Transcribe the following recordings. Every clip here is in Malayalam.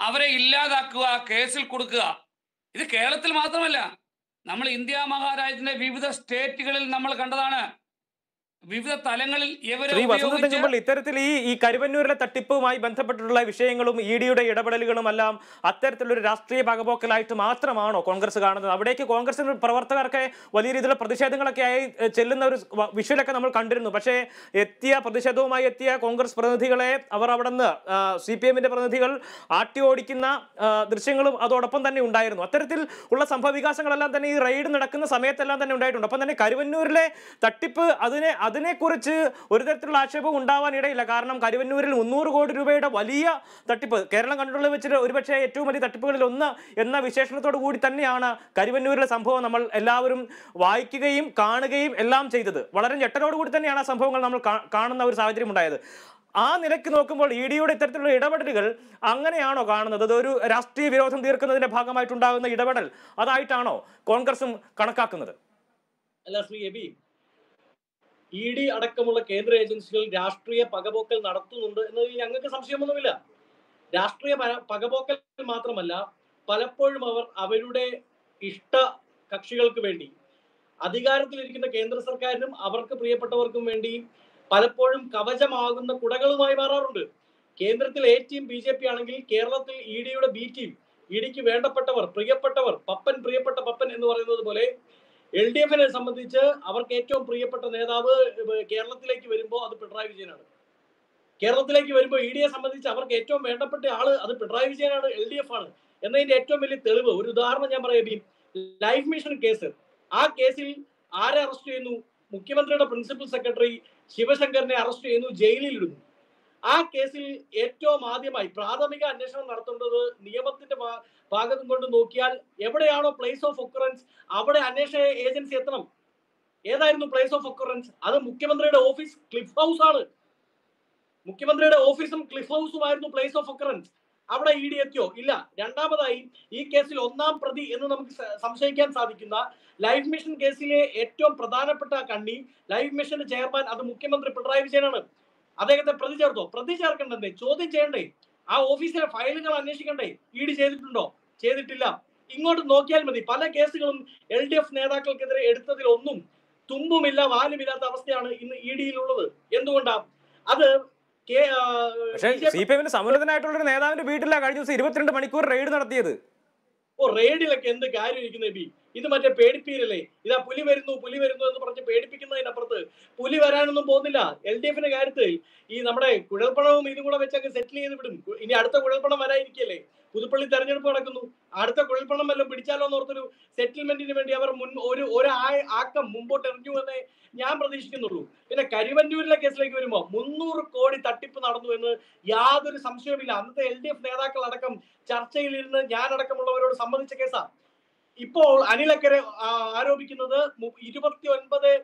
അവരെ ഇല്ലാതാക്കുക കേസിൽ കൊടുക്കുക ഇത് കേരളത്തിൽ മാത്രമല്ല നമ്മൾ ഇന്ത്യ മഹാരാജ്യത്തിന്റെ വിവിധ സ്റ്റേറ്റുകളിൽ നമ്മൾ കണ്ടതാണ് വിവിധ തലങ്ങളിൽ ഇവരെ ശ്രീ വസന്ത ഉപയോഗിച്ച് തെങ്ങുമ്പോൾ ഇത്തരത്തിൽ ഈ ഈ കരുവന്നൂരിലെ തട്ടിപ്പുമായി ബന്ധപ്പെട്ടിട്ടുള്ള വിഷയങ്ങളും ഇ ഡിയുടെ ഇടപെടലുകളും എല്ലാം അത്തരത്തിലൊരു രാഷ്ട്രീയ പകപോക്കലായിട്ട് മാത്രമാണോ കോൺഗ്രസ് കാണുന്നത് അവിടേക്ക് കോൺഗ്രസിന് പ്രവർത്തകർക്ക് വലിയ രീതിയിലുള്ള പ്രതിഷേധങ്ങളൊക്കെ ആയി എ, ചെല്ലുന്ന ഒരു വ- വിഷ്വലൊക്കെ നമ്മൾ കണ്ടിരുന്നു പക്ഷേ എത്തിയ പ്രതിഷേധവുമായി എത്തിയ കോൺഗ്രസ് പ്രതിനിധികളെ അവർ അവിടെ നിന്ന് സി പി എമ്മിന്റെ പ്രതിനിധികൾ ആട്ടി ഓടിക്കുന്ന ആ, ദൃശ്യങ്ങളും അതോടൊപ്പം തന്നെ ഉണ്ടായിരുന്നു അത്തരത്തിൽ ഉള്ള സംഭവ വികാസങ്ങളെല്ലാം തന്നെ ഈ റെയ്ഡ് നടക്കുന്ന സമയത്തെല്ലാം തന്നെ ഉണ്ടായിട്ടുണ്ട് ഒപ്പം തന്നെ കരുവന്നൂരിലെ തട്ടിപ്പ് അതിനെ അതിനെക്കുറിച്ച് ഒരു തരത്തിലുള്ള ആക്ഷേപം ഉണ്ടാവാൻ ഇടയില്ല കാരണം കരുവന്നൂരിൽ മുന്നൂറ് കോടി രൂപയുടെ വലിയ തട്ടിപ്പ് കേരളം കണ്ടിട്ടുള്ള വെച്ചിട്ട് ഒരുപക്ഷെ ഏറ്റവും വലിയ തട്ടിപ്പുകളിൽ ഒന്ന് എന്ന വിശേഷണത്തോടു കൂടി തന്നെയാണ് കരുവന്നൂരിലെ സംഭവം നമ്മൾ എല്ലാവരും വായിക്കുകയും കാണുകയും എല്ലാം ചെയ്തത് വളരെ ഞെട്ടലോട് കൂടി തന്നെയാണ് ആ സംഭവങ്ങൾ നമ്മൾ കാ- കാണുന്ന ഒരു സാഹചര്യം ഉണ്ടായത് ആ നിലയ്ക്ക് നോക്കുമ്പോൾ ഇ ഡിയുടെ ഇത്തരത്തിലുള്ള ഇടപെടലുകൾ അങ്ങനെയാണോ കാണുന്നത് അതൊരു രാഷ്ട്രീയ വിരോധം തീർക്കുന്നതിന്റെ ഭാഗമായിട്ടുണ്ടാകുന്ന ഇടപെടൽ അതായിട്ടാണോ കോൺഗ്രസും കണക്കാക്കുന്നത് അല്ല ശ്രീ എബി ഇ ഡി അടക്കമുള്ള കേന്ദ്ര ഏജൻസികൾ രാഷ്ട്രീയ പകപോക്കൽ നടത്തുന്നുണ്ട് എന്നതിൽ ഞങ്ങൾക്ക് സംശയമൊന്നുമില്ല രാഷ്ട്രീയ പ- പകപോക്കൽ മാത്രമല്ല പലപ്പോഴും അവർ അവരുടെ ഇഷ്ട കക്ഷികൾക്ക് വേണ്ടി അധികാരത്തിലിരിക്കുന്ന കേന്ദ്ര സർക്കാരിനും അവർക്ക് പ്രിയപ്പെട്ടവർക്കും വേണ്ടി പലപ്പോഴും കവചമാകുന്ന കുടകളുമായി മാറാറുണ്ട് കേന്ദ്രത്തിൽ A team B J P ആണെങ്കിൽ കേരളത്തിൽ ഇ ഡിയുടെ ബി ടീം ഇ ഡിക്ക് വേണ്ടപ്പെട്ടവർ പ്രിയപ്പെട്ടവർ പപ്പൻ പ്രിയപ്പെട്ട പപ്പൻ എന്ന് പറയുന്നത് പോലെ എൽ ഡി എഫിനെ സംബന്ധിച്ച് അവർക്ക് ഏറ്റവും പ്രിയപ്പെട്ട നേതാവ് ഏഹ് കേരളത്തിലേക്ക് വരുമ്പോൾ അത് പിണറായി വിജയനാണ് കേരളത്തിലേക്ക് വരുമ്പോൾ ഇ ഡിയെ സംബന്ധിച്ച് അവർക്ക് ഏറ്റവും വേണ്ടപ്പെട്ട ആള് അത് പിണറായി വിജയനാണ് എൽ ഡി എഫ് ആണ് എന്നതിന്റെ ഏറ്റവും വലിയ തെളിവ് ഒരു ഉദാഹരണം ഞാൻ പറയാം ബി ലൈഫ് മിഷൻ കേസ് ആ കേസിൽ ആരെ അറസ്റ്റ് ചെയ്യുന്നു മുഖ്യമന്ത്രിയുടെ പ്രിൻസിപ്പൽ സെക്രട്ടറി ശിവശങ്കറിനെ അറസ്റ്റ് ചെയ്യുന്നു ജയിലിൽ ഇടുന്നു ആ കേസിൽ ഏറ്റവും ആദ്യമായി പ്രാഥമിക അന്വേഷണം നടത്തേണ്ടത് നിയമത്തിന്റെ ഭാ- ഭാഗം കൊണ്ട് നോക്കിയാൽ എവിടെയാണോ പ്ലേസ് ഓഫ് ഒക്കറൻസ് അവിടെ അന്വേഷണ ഏജൻസി എത്തണം ഏതായിരുന്നു പ്ലേസ് ഓഫ് ഒക്കറൻസ് അത് മുഖ്യമന്ത്രിയുടെ ഓഫീസ് ക്ലിഫ് ഹൗസ് ആണ് മുഖ്യമന്ത്രിയുടെ ഓഫീസും ക്ലിഫ് ഹൗസുമായിരുന്നു പ്ലേസ് ഓഫ് ഒക്കറൻസ് അവിടെ ഇ ഡി എത്തിയോ ഇല്ല രണ്ടാമതായി ഈ കേസിൽ ഒന്നാം പ്രതി എന്ന് നമുക്ക് സ- സംശയിക്കാൻ സാധിക്കുന്ന ലൈഫ് മിഷൻ കേസിലെ ഏറ്റവും പ്രധാനപ്പെട്ട കണ്ണി ലൈഫ് മിഷന്റെ ചെയർമാൻ അത് മുഖ്യമന്ത്രി പിണറായി വിജയനാണ് അദ്ദേഹത്തെ പ്രതി ചേർത്തോ പ്രതി ചേർക്കണ്ടേ ചോദ്യം ചെയ്യണ്ടേ ആ ഓഫീസിലെ ഫയലുകൾ അന്വേഷിക്കണ്ടേ ഇ ഡി ചെയ്തിട്ടുണ്ടോ ചെയ്തിട്ടില്ല ഇങ്ങോട്ട് നോക്കിയാൽ മതി പല കേസുകളും എൽ ഡി എഫ് നേതാക്കൾക്കെതിരെ എടുത്തതിൽ ഒന്നും തുമ്പുമില്ല വാലുമില്ലാത്ത അവസ്ഥയാണ് ഇന്ന് ഇ ഡിയിലുള്ളത് എന്തുകൊണ്ടാ അത് കെ- ആ, പക്ഷേ BJP സി പി എമ്മിന് സമുന്നതനായിട്ടുള്ള ഒരു നേതാവിന്റെ വീട്ടിലാണ് കഴിഞ്ഞ ദിവസം ഇരുപത്തിരണ്ട് മണിക്കൂർ റെയ്ഡ് നടത്തിയത് ഓ റെയ്ഡിലൊക്കെ എന്ത് കാര്യം ഇരിക്കുന്ന ബി ഇത് മറ്റേ പേടിപ്പീരല്ലേ ഇതാ പുലി വരുന്നു പുലി വരുന്നു എന്ന് പറഞ്ഞ് പേടിപ്പിക്കുന്നതിനപ്പുറത്ത് പുലി വരാനൊന്നും പോകുന്നില്ല എൽ ഡി എഫിന്റെ കാര്യത്തിൽ ഈ നമ്മുടെ കുഴൽപ്പണവും ഇതും കൂടെ വെച്ചൊക്കെ സെറ്റിൽ ചെയ്ത് വിടും ഇനി അടുത്ത കുഴൽപ്പണം വരാതിരിക്കല്ലേ പുതുപ്പള്ളി തെരഞ്ഞെടുപ്പ് നടക്കുന്നു അടുത്ത കുഴൽപ്പണം വല്ലതും പിടിച്ചാലോ എന്നോർത്തൊരു സെറ്റിൽമെന്റിന് വേണ്ടി അവർ മുൻ ഒരു ഒരു ആ- ആക്കം മുമ്പോട്ട് എറിഞ്ഞു എന്നേ ഞാൻ പ്രതീക്ഷിക്കുന്നുള്ളൂ പിന്നെ കരിവന്നൂരിലെ കേസിലേക്ക് വരുമ്പോൾ മുന്നൂറ് കോടി തട്ടിപ്പ് നടന്നു എന്ന് യാതൊരു സംശയവുമില്ല അന്നത്തെ എൽ ഡി എഫ് നേതാക്കൾ അടക്കം ചർച്ചയിലിരുന്ന് ഞാൻ അടക്കമുള്ളവരോട് സമ്മതിച്ച കേസാ ഇപ്പോൾ അനിലക്കരെ ആ, ആരോപിക്കുന്നത് ഇരുപത്തി ഒൻപത്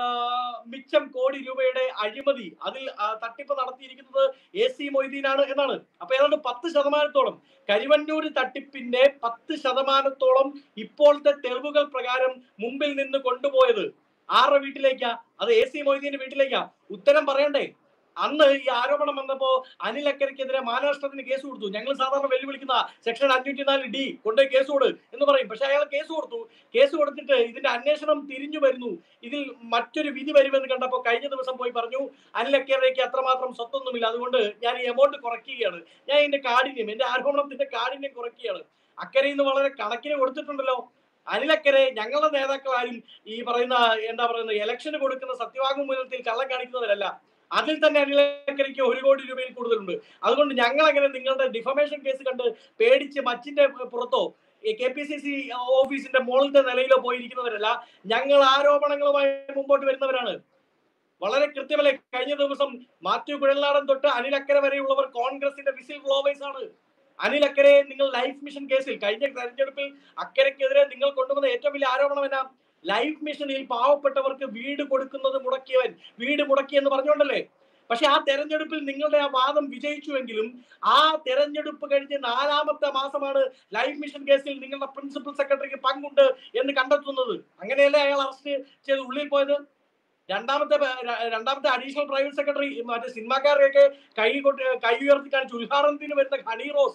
മിച്ചം കോടി രൂപയുടെ അഴിമതി അതിൽ ആ, തട്ടിപ്പ് നടത്തിയിരിക്കുന്നത് എ സി മൊയ്തീനാണ് എന്നാണ് അപ്പൊ ഏതാണ്ട് പത്ത് ശതമാനത്തോളം കരിവന്നൂര് തട്ടിപ്പിന്റെ പത്ത് ശതമാനത്തോളം ഇപ്പോഴത്തെ തെളിവുകൾ പ്രകാരം മുമ്പിൽ നിന്ന് കൊണ്ടുപോയത് ആരുടെ വീട്ടിലേക്കാ അത് എ സി മൊയ്തീന്റെ വീട്ടിലേക്കാ ഉത്തരം പറയണ്ടേ അന്ന് ഈ ആരോപണം വന്നപ്പോ അനിൽ അക്കരയ്ക്കെതിരെ മാനനഷ്ടത്തിന് കേസ് കൊടുത്തു ഞങ്ങൾ സാധാരണ വെല്ലുവിളിക്കുന്ന സെക്ഷൻ അഞ്ഞൂറ്റി നാല് ഡി കൊണ്ടുപോയി കേസ് കൊടു എന്ന് പറയും പക്ഷെ അയാൾ കേസ് കൊടുത്തു കേസ് കൊടുത്തിട്ട് ഇതിന്റെ അന്വേഷണം തിരിഞ്ഞു വരുന്നു ഇതിൽ മറ്റൊരു വിധി വരുമെന്ന് കണ്ടപ്പോൾ കഴിഞ്ഞ ദിവസം പോയി പറഞ്ഞു അനിൽ അക്കരയ്ക്ക് അത്രമാത്രം സ്വത്തൊന്നുമില്ല അതുകൊണ്ട് ഞാൻ ഈ എമൗണ്ട് കുറയ്ക്കുകയാണ് ഞാൻ ഇതിന്റെ കാഠിന്യം എന്റെ ആരോപണത്തിന്റെ കാഠിന്യം കുറയ്ക്കുകയാണ് അക്കരയിൽ നിന്ന് വളരെ കണക്കിന് കൊടുത്തിട്ടുണ്ടല്ലോ അനിലക്കരെ ഞങ്ങളുടെ നേതാക്കളാരും ഈ പറയുന്ന എന്താ പറയുന്ന ഇലക്ഷന് കൊടുക്കുന്ന സത്യവാങ്മൂലത്തിൽ കള്ളം കാണിക്കുന്നവരല്ല അതിൽ തന്നെ അനിലക്കരയ്ക്ക് ഒരു കോടി രൂപയിൽ കൂടുതലുണ്ട് അതുകൊണ്ട് ഞങ്ങൾ അങ്ങനെ നിങ്ങളുടെ ഡിഫമേഷൻ കേസ് കണ്ട് പേടിച്ച് മച്ചിന്റെ പുറത്തോ കെ പി സി സി ഓഫീസിന്റെ മുകളിലത്തെ നിലയിലോ പോയിരിക്കുന്നവരല്ല ഞങ്ങൾ ആരോപണങ്ങളുമായി മുമ്പോട്ട് വരുന്നവരാണ് വളരെ കൃത്യമല്ലേ കഴിഞ്ഞ ദിവസം മാത്യു കുഴൽനാടൻ തൊട്ട് അനിലക്കര വരെയുള്ളവർ കോൺഗ്രസിന്റെ വിസിൽ ബ്ലോവേഴ്സ് ആണ് അനിൽ അക്കരെ നിങ്ങൾ ലൈഫ് മിഷൻ കേസിൽ കഴിഞ്ഞ തെരഞ്ഞെടുപ്പിൽ അക്കരയ്ക്കെതിരെ നിങ്ങൾ കൊണ്ടുവന്ന ഏറ്റവും വലിയ ആരോപണം എന്നാ ലൈഫ് മിഷനിൽ പാവപ്പെട്ടവർക്ക് വീട് കൊടുക്കുന്നത് മുടക്കിയവൻ വീട് മുടക്കിയെന്ന് പറഞ്ഞുകൊണ്ടല്ലേ പക്ഷെ ആ തെരഞ്ഞെടുപ്പിൽ നിങ്ങളുടെ ആ വാദം വിജയിച്ചുവെങ്കിലും ആ തെരഞ്ഞെടുപ്പ് കഴിഞ്ഞ് നാലാമത്തെ മാസമാണ് ലൈഫ് മിഷൻ കേസിൽ നിങ്ങളുടെ പ്രിൻസിപ്പൽ സെക്രട്ടറിക്ക് പങ്കുണ്ട് എന്ന് കണ്ടെത്തുന്നത് അങ്ങനെയല്ലേ അയാൾ അറസ്റ്റ് ചെയ്ത് ഉള്ളിൽ പോയത് രണ്ടാമത്തെ പ- ര- രണ്ടാമത്തെ അഡീഷണൽ പ്രൈവറ്റ് സെക്രട്ടറി മറ്റേ സിനിമാക്കാരെയൊക്കെ കൈ കൊണ്ട് കൈ ഉയർത്തി കാണിച്ചു ഉദ്ഘാടനത്തിന് വരുന്ന ഹണി റോസ്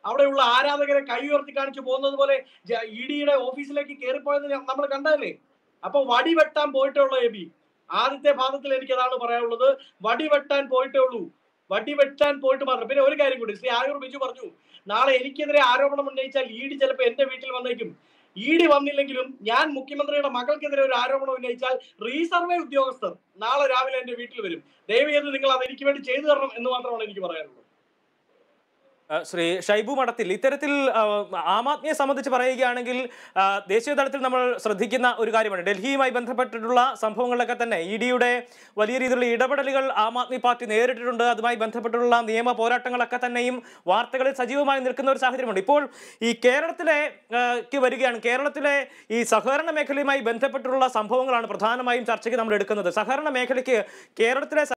അവിടെയുള്ള ആരാധകരെ കൈ ഉയർത്തി കാണിച്ചു പോകുന്നത് പോലെ ഇ ഡിയുടെ ഓഫീസിലേക്ക് കയറിപ്പോയത് നമ്മൾ കണ്ടതല്ലേ അപ്പൊ വടി വെട്ടാൻ പോയിട്ടേ ഉള്ളൂ എബി ആദ്യത്തെ ഭാഗത്തിൽ എനിക്ക് അതാണ് പറയാനുള്ളത് വടി വെട്ടാൻ പോയിട്ടേ ഉള്ളൂ വടി വെട്ടാൻ പോയിട്ട് മാത്രം പിന്നെ ഒരു കാര്യം കൂടി ശ്രീ ആയൂർ ബിജു പറഞ്ഞു നാളെ എനിക്കെതിരെ ആരോപണം ഉന്നയിച്ചാൽ ഇ ഡി ചിലപ്പോൾ എന്റെ വീട്ടിൽ വന്നേക്കും ഇ ഡി വന്നില്ലെങ്കിലും ഞാൻ മുഖ്യമന്ത്രിയുടെ മകൾക്കെതിരെ ഒരു ആരോപണം ഉന്നയിച്ചാൽ റീസർവേ ഉദ്യോഗസ്ഥർ നാളെ രാവിലെ എന്റെ വീട്ടിൽ വരും ദയവ് ചെയ്ത് നിങ്ങൾ അത് എനിക്ക് വേണ്ടി ചെയ്തു തരണം എന്ന് മാത്രമാണ് എനിക്ക് പറയാനുള്ളത് ആ, ശ്രീ ഷൈബു മഠത്തിൽ ഇത്തരത്തിൽ ആ, ആം ആദ്മിയെ സംബന്ധിച്ച് പറയുകയാണെങ്കിൽ ആ, ദേശീയ തലത്തിൽ നമ്മൾ ശ്രദ്ധിക്കുന്ന ഒരു കാര്യമാണ് ഡൽഹിയുമായി ബന്ധപ്പെട്ടിട്ടുള്ള സംഭവങ്ങളിലൊക്കെ തന്നെ ഇ ഡിയുടെ വലിയ രീതിയിലുള്ള ഇടപെടലുകൾ ആം ആദ്മി പാർട്ടി നേരിട്ടിട്ടുണ്ട് അതുമായി ബന്ധപ്പെട്ടുള്ള നിയമ പോരാട്ടങ്ങളൊക്കെ തന്നെയും വാർത്തകളിൽ സജീവമായി നിൽക്കുന്ന ഒരു സാഹചര്യമുണ്ട് ഇപ്പോൾ ഈ കേരളത്തിലെ ആ, ക്ക് വരികയാണ് കേരളത്തിലെ ഈ സഹകരണ മേഖലയുമായി ബന്ധപ്പെട്ടുള്ള സംഭവങ്ങളാണ് പ്രധാനമായും ചർച്ചയ്ക്ക് നമ്മൾ എടുക്കുന്നത് സഹകരണ മേഖലയ്ക്ക് കേരളത്തിലെ